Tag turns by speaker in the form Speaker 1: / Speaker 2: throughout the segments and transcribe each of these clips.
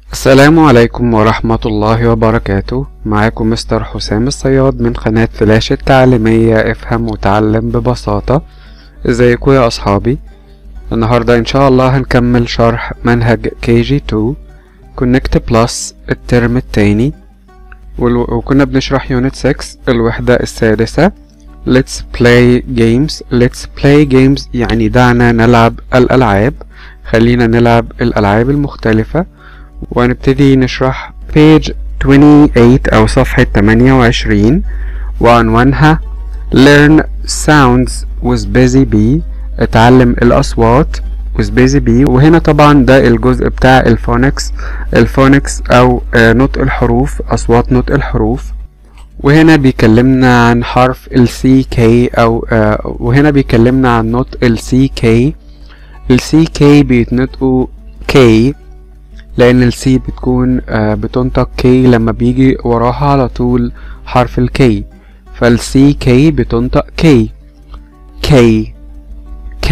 Speaker 1: السلام عليكم ورحمة الله وبركاته معاكم مستر حسام الصياد من قناة فلاش التعليمية افهم وتعلم ببساطة ازيكم يا اصحابي النهاردة ان شاء الله هنكمل شرح منهج كي جي 2 كونكت بلس الترم التاني والو- وكنا بنشرح يونت 6 الوحدة السادسة Let's play games Let's play games يعني دعنا نلعب الألعاب خلينا نلعب الألعاب المختلفة وهنبتدي نشرح page 28 أو صفحة 28 وعنوانها learn sounds with busy bee اتعلم الأصوات with busy bee وهنا طبعا ده الجزء بتاع الفونكس الفونكس أو آه، نطق الحروف أصوات نطق الحروف وهنا بيكلمنا عن حرف ال CK أو آه، وهنا بيكلمنا عن نطق ال CK ال CK بيتنطقوا K لأن ال C بتكون آه، بتنطق K لما بيجي وراها على طول حرف ال K فال CK بتنطق K K K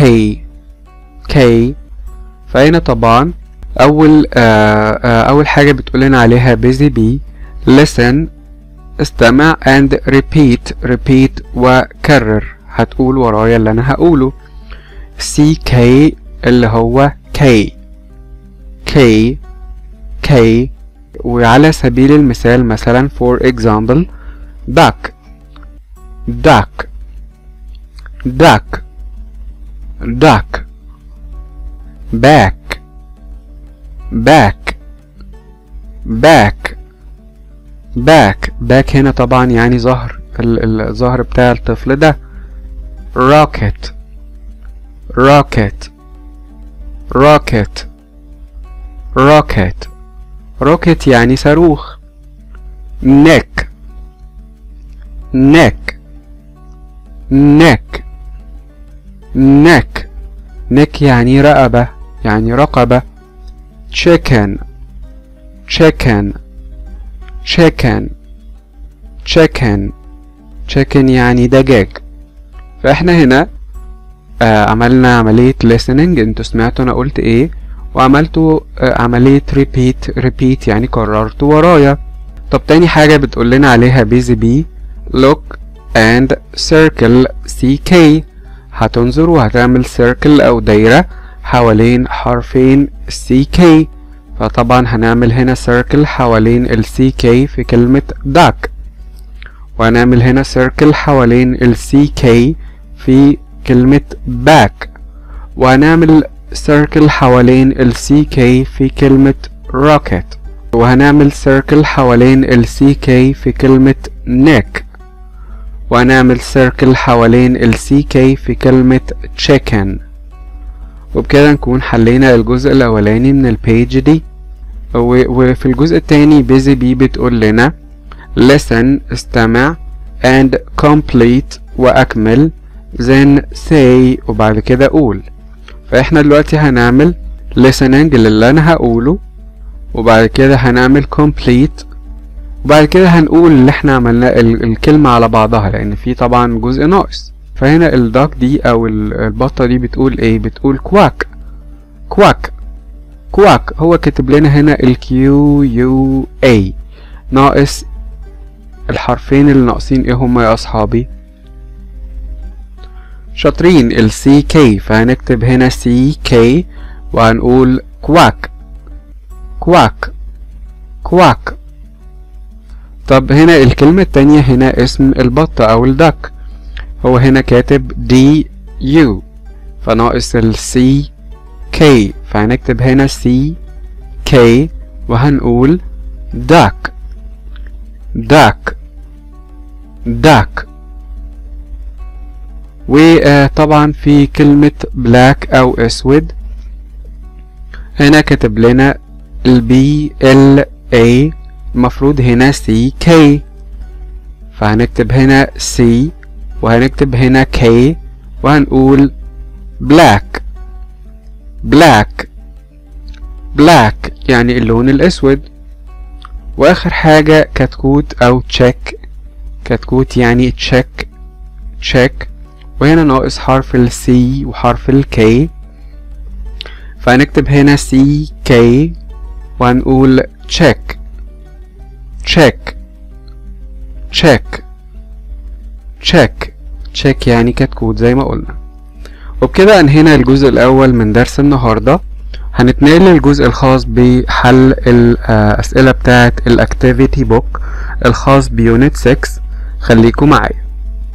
Speaker 1: K فهنا طبعا أول آه آه أول حاجة بتقولنا عليها busy bee listen استمع and repeat repeat وكرر هتقول ورايا اللي أنا هقوله CK اللي هو K K K وعلى سبيل المثال مثلا for example duck duck duck duck back back back back back هنا طبعا يعني ظهر ال- الظهر بتاع الطفل ده rocket rocket rocket rocket rocket يعني صاروخ neck neck neck neck neck يعني رقبة يعني رقبة chicken chicken chicken chicken chicken يعني دجاج فاحنا هنا آه عملنا عملية listening انتوا سمعتوا انا قلت ايه وعملتوا آه عملية repeat repeat يعني كررتوا ورايا طب تاني حاجة بتقول لنا عليها busy bee look and circle CK هتنظر وهتعمل circle أو دايرة حوالين حرفين CK فطبعا هنعمل هنا circle حوالين ال CK في كلمة duck وهنعمل هنا circle حوالين ال CK في كلمة back وهنعمل circle حوالين ال CK في كلمة rocket وهنعمل circle حوالين ال CK في كلمة neck وهنعمل circle حوالين ال CK في كلمة chicken وبكده نكون حلينا الجزء الأولاني من البيج دي و- وفي الجزء التاني بيزي بي بتقول لنا listen استمع and complete وأكمل then say وبعد كده قول فاحنا دلوقتي هنعمل listening للي أنا هقوله وبعد كده هنعمل complete وبعد كده هنقول اللي احنا عملناه ال- الكلمة على بعضها لأن في طبعا جزء ناقص فهنا الداك دي أو ال- البطة دي بتقول ايه بتقول كواك كواك كواك هو كاتب لنا هنا الكيو يو اي ناقص الحرفين اللي ناقصين ايه هما يا اصحابي شاطرين ال سي كي فهنكتب هنا سي كي وهنقول كواك كواك كواك طب هنا الكلمة التانية هنا اسم البطة أو الدك هو هنا كاتب دي يو فناقص ال سي كي فهنكتب هنا سي كي وهنقول duck duck duck وطبعا في كلمة black أو أسود هنا كاتب لنا البي ال A المفروض هنا سي كي فهنكتب هنا سي وهنكتب هنا كي وهنقول black black black يعني اللون الأسود وآخر حاجة كتكوت أو check كتكوت يعني check check وهنا ناقص حرف ال C وحرف ال K فهنكتب هنا C K وهنقول check check check check check يعني كتكوت زي ما قلنا وبكده انهينا الجزء الاول من درس النهارده هنتنقل للجزء الخاص بحل الاسئله بتاعه الاكتيفيتي بوك الخاص بيونت 6 خليكم معايا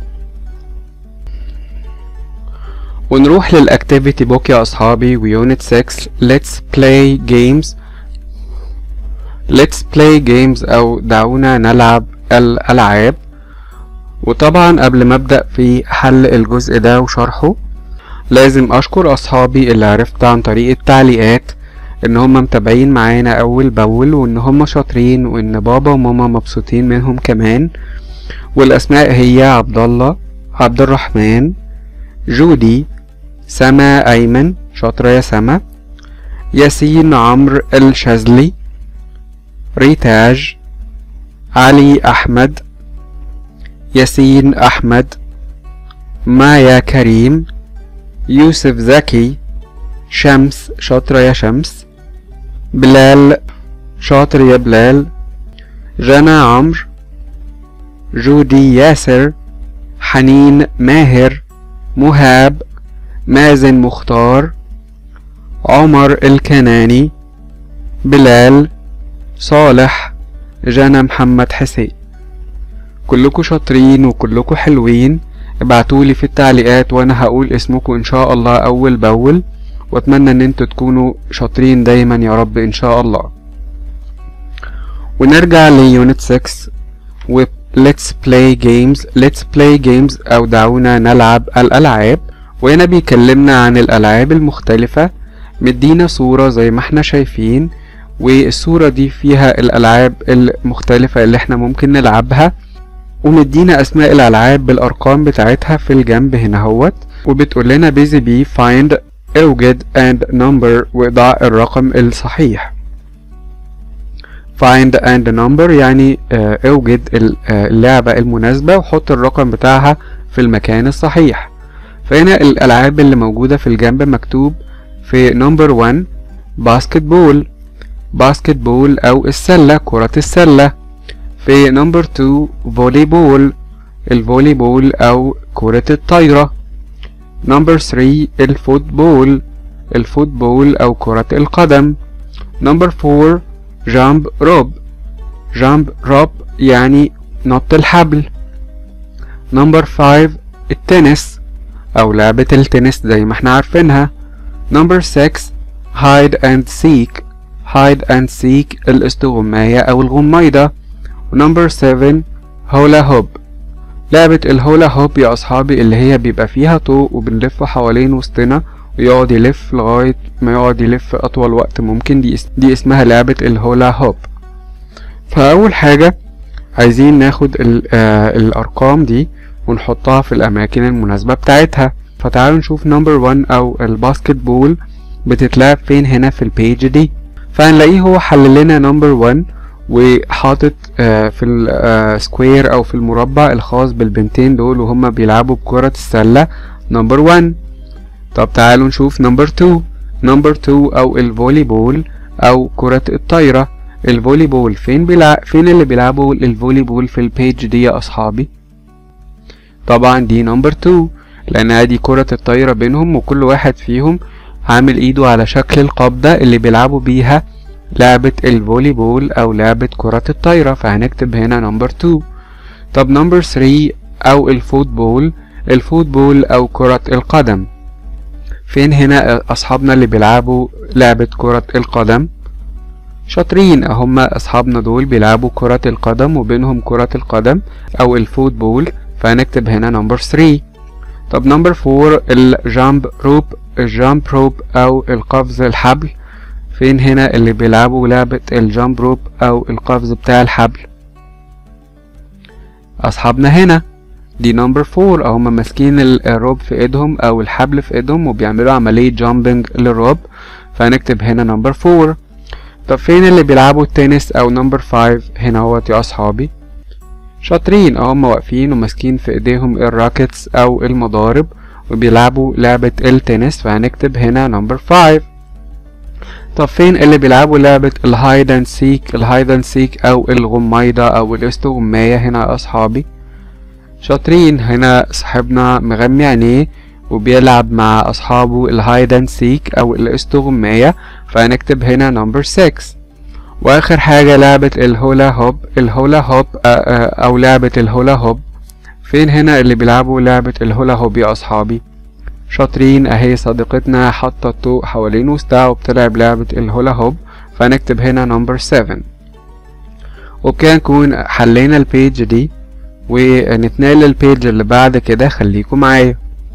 Speaker 1: ونروح للاكتيفيتي بوك يا اصحابي ويونت 6 let's play games let's play games او دعونا نلعب الالعاب وطبعا قبل ما ابدا في حل الجزء ده وشرحه لازم اشكر اصحابي اللي عرفت عن طريق التعليقات ان هم متابعين معانا اول باول وان هم شاطرين وان بابا وماما مبسوطين منهم كمان والاسماء هي عبد الله عبد الرحمن جودي سما ايمن شاطرة يا سما ياسين عمرو الشاذلي ريتاج علي احمد ياسين احمد مايا كريم يوسف زكي شمس شاطرة يا شمس بلال شاطر يا بلال جنى عمرو جودي ياسر حنين ماهر مهاب مازن مختار عمر الكناني بلال صالح جنى محمد حسين كلكم شاطرين وكلكم حلوين ابعتولي في التعليقات وانا هقول اسمكم ان شاء الله اول باول واتمنى ان انتوا تكونوا شاطرين دايما يا رب ان شاء الله ونرجع ليونت 6 و let's play games let's play games او دعونا نلعب الالعاب وهنا بيكلمنا عن الالعاب المختلفة مدينا صورة زي ما احنا شايفين والصورة دي فيها الالعاب المختلفة اللي احنا ممكن نلعبها ومدينا اسماء الالعاب بالارقام بتاعتها في الجنب هنا هوت وبتقول لنا بيزي بي find اوجد and number واضع الرقم الصحيح find and number يعني اوجد اللعبة المناسبة وحط الرقم بتاعها في المكان الصحيح فهنا الالعاب اللي موجودة في الجنب مكتوب في number 1 باسكت بول باسكت بول او السلة كرة السلة في نمبر 2 فولي بول الفولي بول او كرة الطايرة نمبر 3 الفوتبول الفوتبول او كرة القدم نمبر 4 جامب روب جامب روب يعني نط الحبل نمبر 5 التنس او لعبة التنس زي ما احنا عارفينها نمبر 6 hide and seek hide and seek الاستغماية او الغميضة ونمبر 7 هولا هوب لعبة الهولا هوب يا أصحابي اللي هي بيبقى فيها طوق وبنلف حوالين وسطنا ويقعد يلف لغاية ما يقعد يلف أطول وقت ممكن دي, دي اسمها لعبة الهولا هوب فأول حاجة عايزين ناخد آه الأرقام دي ونحطها في الأماكن المناسبة بتاعتها فتعالوا نشوف نمبر 1 أو الباسكت بول بتتلعب فين هنا في البيج دي فهنلاقيه هو حل لنا نمبر 1 وحاطط في السكوير او في المربع الخاص بالبنتين دول وهما بيلعبوا بكرة السلة نمبر 1 طب تعالوا نشوف نمبر 2 نمبر 2 او الفولي بول او كرة الطايرة الفولي بول فين بيلعب فين اللي بيلعبوا الفولي بول في البيج دي يا اصحابي طبعا دي نمبر 2 لان ادي كرة الطايرة بينهم وكل واحد فيهم عامل ايده على شكل القبضة اللي بيلعبوا بيها لعبة الفولي بول أو لعبة كرة الطايرة فهنكتب هنا نمبر 2 طب نمبر 3 أو الفوتبول الفوتبول أو كرة القدم فين هنا أصحابنا اللي بيلعبوا لعبة كرة القدم شاطرين هما أصحابنا دول بيلعبوا كرة القدم وبينهم كرة القدم أو الفوتبول فهنكتب هنا نمبر 3 طب نمبر 4 الجامب روب الجامب روب أو القفز الحبل فين هنا اللي بيلعبوا لعبة الجامب روب أو القفز بتاع الحبل أصحابنا هنا دي نمبر فور أو هما ماسكين الروب في ايدهم أو الحبل في ايدهم وبيعملوا عملية جامبنج للروب فهنكتب هنا نمبر فور طب فين اللي بيلعبوا التنس أو نمبر فايف هنا هوت يا أصحابي شاطرين أو هما واقفين وماسكين في ايديهم الراكتس أو المضارب وبيلعبوا لعبة التنس فهنكتب هنا نمبر فايف طب فين اللي بيلعبوا لعبة الهايد اند سيك الهايد اند سيك او الغميضة او الاستغماية هنا يا اصحابي شاطرين هنا صاحبنا مغمي عينيه وبيلعب مع اصحابه الهايد اند سيك او الاستغماية فهنكتب هنا نمبر 6 واخر حاجة لعبة الهولا هوب الهولا هوب او لعبة الهولا هوب فين هنا اللي بيلعبوا لعبة الهولا هوب يا اصحابي شاطرين اهي صديقتنا حاطة الطوق حوالين وسطها وبتلعب لعبة الهولا هوب فنكتب هنا نمبر 7 وبكده نكون حلينا البيج دي ونتنقل للبيج اللي بعد كده خليكم معايا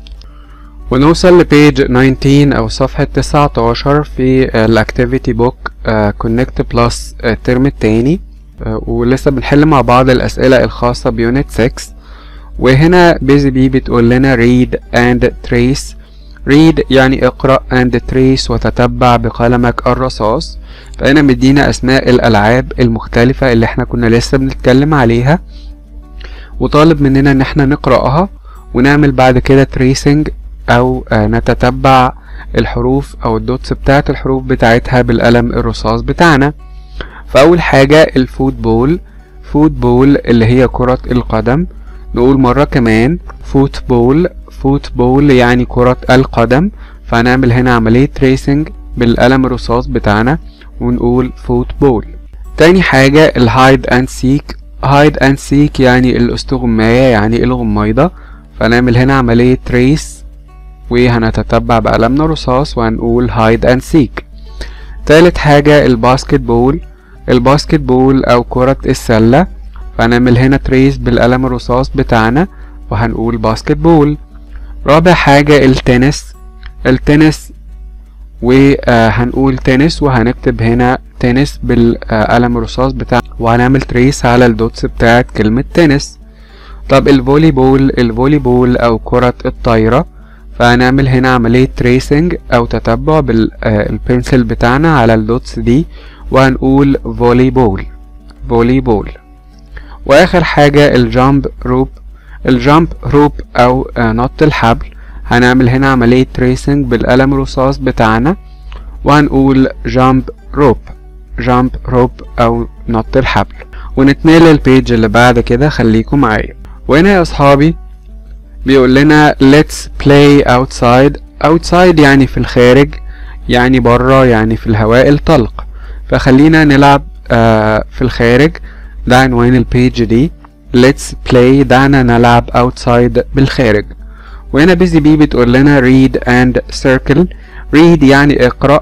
Speaker 1: ونوصل لبيج 19 او صفحة 19 في الاكتيفيتي بوك كونكت بلس الترم التاني ولسه بنحل مع بعض الاسئلة الخاصة بيونت 6 وهنا بيزي بي بتقول لنا read and trace read يعني اقرأ and trace وتتبع بقلمك الرصاص فهنا مدينا اسماء الالعاب المختلفة اللي احنا كنا لسه بنتكلم عليها وطالب مننا ان احنا نقرأها ونعمل بعد كده tracing او نتتبع الحروف او الدوتس بتاعت الحروف بتاعتها بالقلم الرصاص بتاعنا فاول حاجة الفوتبول فوتبول اللي هي كرة القدم نقول مرة كمان فوتبول فوتبول يعني كرة القدم فهنعمل هنا عملية تريسنج بالقلم الرصاص بتاعنا ونقول فوتبول تاني حاجة الهايد اند سيك هايد اند سيك يعني الاستغماية يعني الغميضة فنعمل هنا عملية تريس وهنتتبع بقلمنا رصاص وهنقول هايد اند سيك تالت حاجة الباسكت بول الباسكت بول او كرة السلة فهنعمل هنا تريس بالقلم الرصاص بتاعنا وهنقول باسكت بول رابع حاجة التنس التنس وهنقول تنس وهنكتب هنا تنس بالقلم الرصاص بتاعنا وهنعمل تريس على الدوتس بتاعت كلمة تنس طب الفولي بول الفولي بول او كرة الطايرة فهنعمل هنا عملية تريسنج او تتبع بالبنسل بتاعنا على الدوتس دي وهنقول فولي بول فولي بول واخر حاجة الجامب روب الجامب روب او نط الحبل هنعمل هنا عملية تريسنج بالقلم الرصاص بتاعنا وهنقول جامب روب جامب روب او نط الحبل ونتنقل للبيج اللي بعد كده خليكم معايا وهنا يا اصحابي بيقول لنا let's play outside outside يعني في الخارج يعني برا يعني في الهواء الطلق فخلينا نلعب آه في الخارج ده عنوان البيج دي let's play دعنا نلعب outside بالخارج وهنا بيزي بي بتقول لنا read and circle read يعني اقرأ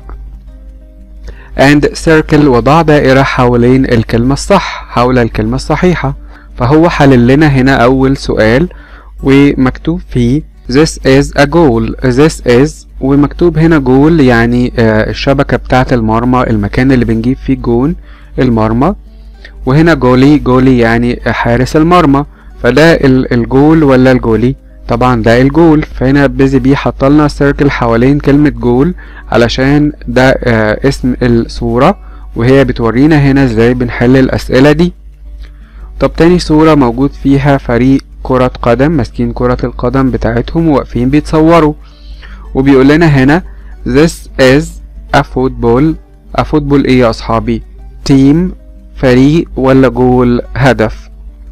Speaker 1: and circle وضع دائرة حوالين الكلمة الصح حول الكلمة الصحيحة فهو حلل لنا هنا أول سؤال ومكتوب فيه this is a goal this is ومكتوب هنا جول يعني آه الشبكة بتاعة المرمى المكان اللي بنجيب فيه جون المرمى وهنا جولي جولي يعني حارس المرمى فده الجول ولا الجولي طبعا ده الجول فهنا بيزي بي حطلنا سيركل حوالين كلمة جول علشان ده آه اسم الصورة وهي بتورينا هنا ازاي بنحل الأسئلة دي طب تاني صورة موجود فيها فريق كرة قدم ماسكين كرة القدم بتاعتهم وواقفين بيتصوروا وبيقول لنا هنا this is a football a football ايه يا اصحابي team فريق ولا جول هدف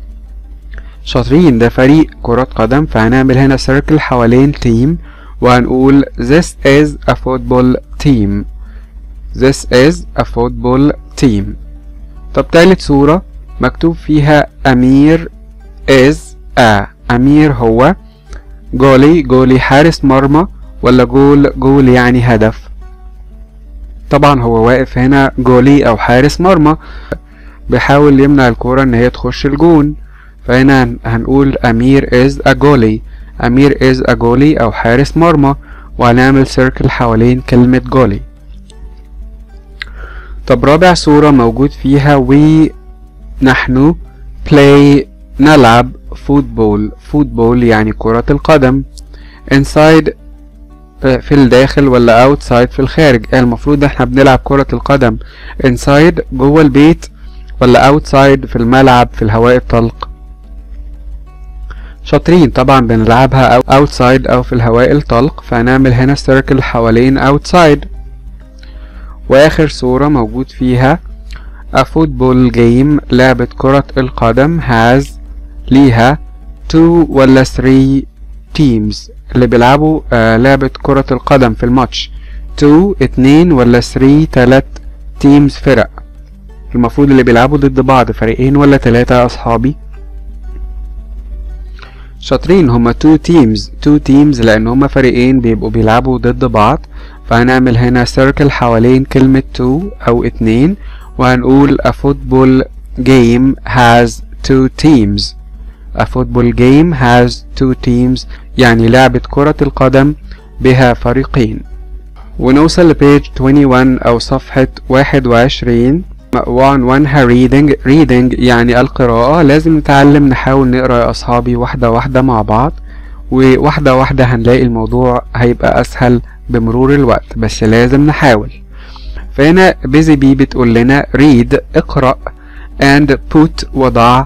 Speaker 1: شاطرين ده فريق كرة قدم فهنعمل هنا سيركل حوالين تيم وهنقول this is a football team this is a football team طب تالت صورة مكتوب فيها أمير is a أمير هو جولي جولي حارس مرمى ولا جول جول يعني هدف طبعا هو واقف هنا جولي أو حارس مرمى بيحاول يمنع الكورة ان هي تخش الجون فهنا هنقول امير is a goalie امير is a goalie او حارس مرمى وهنعمل سيركل حوالين كلمة جولي طب رابع صورة موجود فيها we نحن play نلعب فوتبول فوتبول يعني كرة القدم inside في الداخل ولا outside في الخارج المفروض احنا بنلعب كرة القدم inside جوه البيت ولا اوتسايد في الملعب في الهواء الطلق شاطرين طبعا بنلعبها او اوتسايد او في الهواء الطلق فهنعمل هنا سيركل حوالين اوتسايد واخر صورة موجود فيها a football game لعبة كرة القدم has ليها two ولا three teams اللي بيلعبوا آه لعبة كرة القدم في الماتش two اتنين ولا three تلات teams فرق المفروض اللي بيلعبوا ضد بعض فريقين ولا تلاتة يا أصحابي شاطرين هما two teams two teams لأن هما فريقين بيبقوا بيلعبوا ضد بعض فهنعمل هنا circle حوالين كلمة two أو اتنين وهنقول a football game has two teams a football game has two teams يعني لعبة كرة القدم بها فريقين ونوصل لبيج 21 أو صفحة 21 وعنوانها reading reading يعني القراءة لازم نتعلم نحاول نقرأ يا أصحابي واحدة واحدة مع بعض وواحدة واحدة هنلاقي الموضوع هيبقى أسهل بمرور الوقت بس لازم نحاول فهنا بيزي بي بتقول لنا read اقرأ and put وضع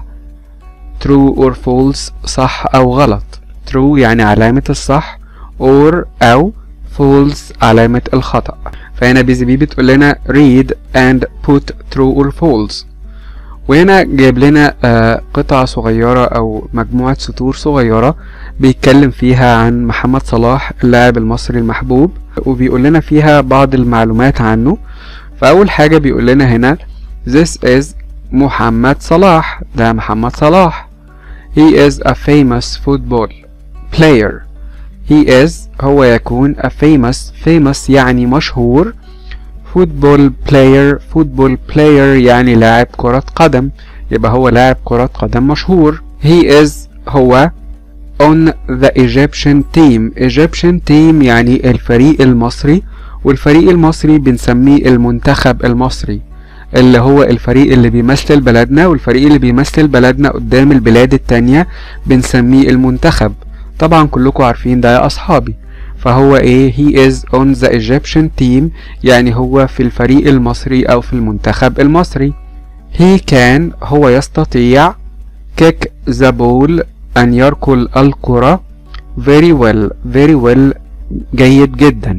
Speaker 1: true or false صح أو غلط true يعني علامة الصح or أو false علامة الخطأ فهنا بيزي بي بتقول لنا read and put true or false وهنا جايب لنا آه قطعة صغيرة أو مجموعة سطور صغيرة بيتكلم فيها عن محمد صلاح اللاعب المصري المحبوب وبيقول لنا فيها بعض المعلومات عنه فأول حاجة بيقول لنا هنا This is محمد صلاح ده محمد صلاح He is a famous football player He is هو يكون a famous famous يعني مشهور football player football player يعني لاعب كرة قدم يبقى هو لاعب كرة قدم مشهور he is هو on the Egyptian team Egyptian team يعني الفريق المصري والفريق المصري بنسميه المنتخب المصري اللي هو الفريق اللي بيمثل بلدنا والفريق اللي بيمثل بلدنا قدام البلاد التانية بنسميه المنتخب طبعا كلكم عارفين ده يا أصحابي فهو ايه he is on the Egyptian team يعني هو في الفريق المصري او في المنتخب المصري he can هو يستطيع kick the ball ان يركل الكرة very well very well جيد جدا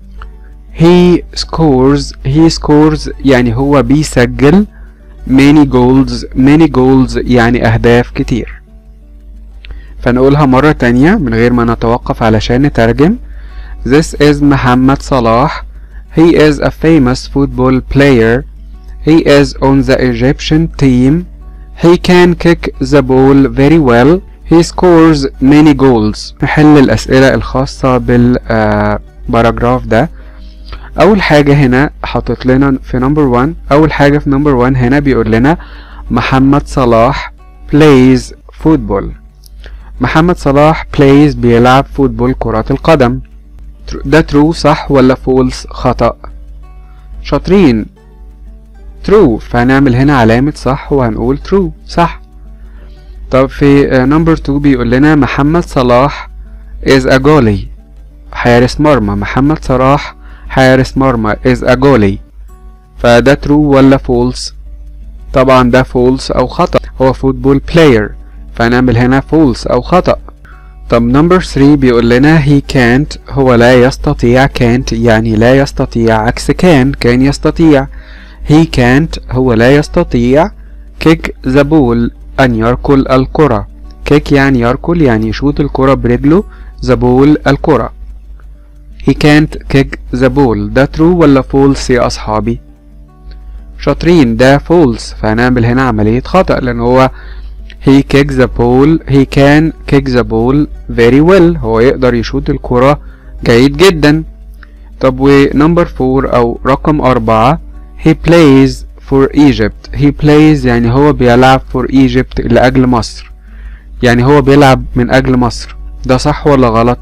Speaker 1: he scores he scores يعني هو بيسجل many goals many goals يعني اهداف كتير فنقولها مرة تانية من غير ما نتوقف علشان نترجم This is محمد صلاح He is a famous football player He is on the Egyptian team He can kick the ball very well He scores many goals نحل الأسئلة الخاصة بالباراجراف ده أول حاجة هنا حاطط لنا في نمبر 1 أول حاجة في نمبر 1 هنا بيقول لنا محمد صلاح plays football محمد صلاح plays بيلعب فوتبول كرة القدم ده true صح ولا false خطأ شاطرين true فهنعمل هنا علامة صح وهنقول true صح طب في نمبر 2 بيقول لنا محمد صلاح is a goalie حارس مرمى محمد صلاح حارس مرمى is a goalie فده true ولا false طبعا ده false أو خطأ هو فوتبول player فهنعمل هنا false أو خطأ طب نمبر 3 بيقول لنا he can't هو لا يستطيع can't يعني لا يستطيع عكس كان كان يستطيع he can't هو لا يستطيع kick the ball أن يركل الكرة kick يعني يركل يعني يشوط الكرة برجله the ball الكرة he can't kick the ball ده true ولا false يا أصحابي شاطرين ده false فهنعمل هنا عملية خطأ لأن هو he kicks the ball he can kick the ball very well هو يقدر يشوط الكرة جيد جدا طب ونمبر 4 أو رقم أربعة he plays for Egypt he plays يعني هو بيلعب for Egypt لأجل مصر يعني هو بيلعب من أجل مصر ده صح ولا غلط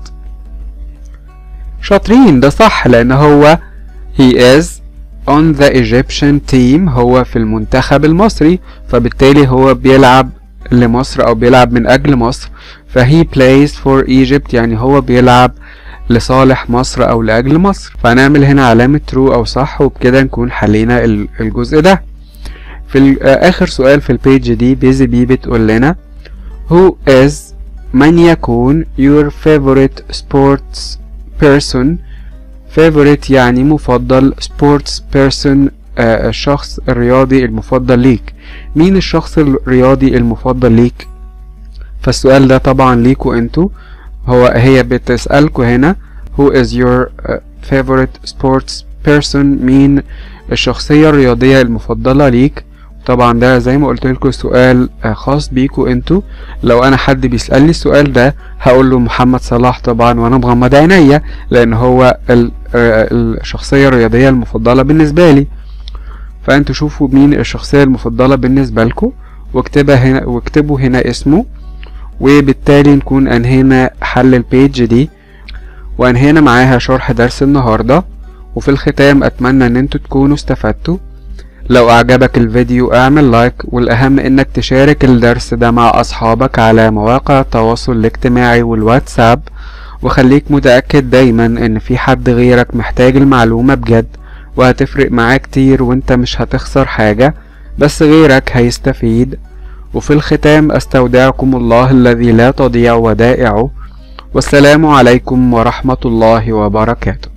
Speaker 1: شاطرين ده صح لأن هو he is on the Egyptian team هو في المنتخب المصري فبالتالي هو بيلعب لمصر أو بيلعب من أجل مصر فهي plays for Egypt يعني هو بيلعب لصالح مصر أو لأجل مصر فهنعمل هنا علامة true أو صح وبكده نكون حلينا الجزء ده في آخر سؤال في البيج دي بيزي بي بتقول لنا Who is من يكون your favorite sports person favorite يعني مفضل sports person آه الشخص الرياضي المفضل ليك مين الشخص الرياضي المفضل ليك فالسؤال ده طبعا ليكوا انتوا هو هي بتسألكوا هنا who is your uh, favorite sports person مين الشخصية الرياضية المفضلة ليك طبعا ده زي ما قلت لكم سؤال خاص بيكوا انتوا لو انا حد بيسألني السؤال ده هقول له محمد صلاح طبعا وانا مغمض عينيا لان هو الشخصية الرياضية المفضلة بالنسبة لي فانتوا شوفوا مين الشخصية المفضلة بالنسبة لكم واكتبها هنا واكتبوا هنا اسمه وبالتالي نكون انهينا حل البيج دي وانهينا معاها شرح درس النهاردة وفي الختام اتمنى ان انتوا تكونوا استفدتوا لو اعجبك الفيديو اعمل لايك والاهم انك تشارك الدرس ده مع اصحابك على مواقع التواصل الاجتماعي والواتساب وخليك متأكد دايما ان في حد غيرك محتاج المعلومة بجد وهتفرق معاه كتير وانت مش هتخسر حاجة بس غيرك هيستفيد وفي الختام استودعكم الله الذي لا تضيع ودائعه والسلام عليكم ورحمة الله وبركاته